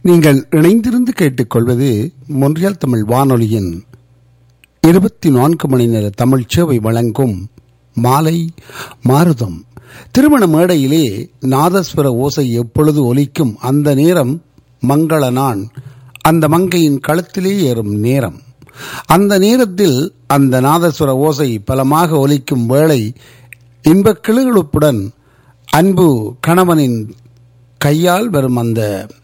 நீங்கள் இணைந்திருந்து கேட்டுக்கொள்வது மொன்றியல் தமிழ் வானொலியின் இருபத்தி நான்கு மணி நேர தமிழ் சேவை வழங்கும் மாலை மாருதம் திருமண மேடையிலே நாதஸ்வர ஓசை எப்பொழுது ஒலிக்கும் அந்த நேரம் மங்கள நான் அந்த மங்கையின் களத்திலே ஏறும் நேரம் அந்த நேரத்தில் அந்த நாதஸ்வர ஓசை பலமாக ஒலிக்கும் வேளை இன்பக் கிளுகிழுப்புடன் அன்பு கணவனின் கையால் வரும் அந்த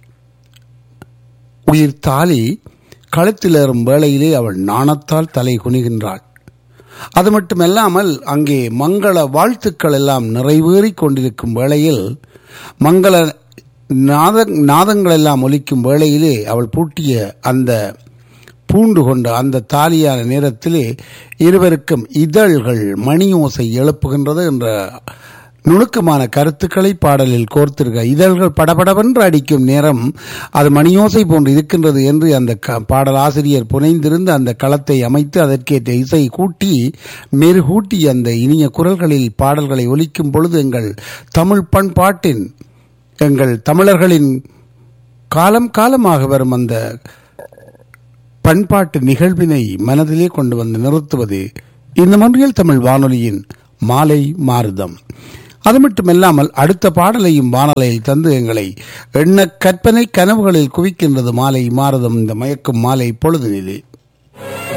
உயிர் தாலி களத்தில் ஏறும் வேளையிலே அவள் நாணத்தால் தலை குனிகின்றாள் அது மட்டுமல்லாமல் அங்கே மங்கள வாழ்த்துக்கள் எல்லாம் நிறைவேறிக் கொண்டிருக்கும் வேளையில் மங்கள நாத நாதங்கள் எல்லாம் ஒலிக்கும் வேளையிலே அவள் பூட்டிய அந்த பூண்டு கொண்ட அந்த தாலியான நேரத்திலே இருவருக்கும் இதழ்கள் மணியோசை எழுப்புகின்றது என்ற நுணுக்கமான கருத்துக்களை பாடலில் கோர்த்திருக்க இதழ்கள் படபடவென்று அடிக்கும் நேரம் அது மணியோசை போன்று இருக்கின்றது என்று அந்த பாடல் ஆசிரியர் புனைந்திருந்து அந்த களத்தை அமைத்து அதற்கேற்ற இசை கூட்டி மெருகூட்டி அந்த இனிய குரல்களில் பாடல்களை ஒலிக்கும் பொழுது எங்கள் தமிழ் பண்பாட்டின் எங்கள் தமிழர்களின் காலம் காலமாக வரும் அந்த பண்பாட்டு நிகழ்வினை மனதிலே கொண்டு வந்து நிறுத்துவது இந்த மொன்றியல் தமிழ் வானொலியின் மாலை மாறுதம் அது மட்டுமல்லாமல் அடுத்த பாடலையும் வானலையில் தந்து எங்களை எண்ண கற்பனை கனவுகளில் குவிக்கின்றது மாலை மாறுதம் இந்த மயக்கும் மாலை பொழுதுநிலை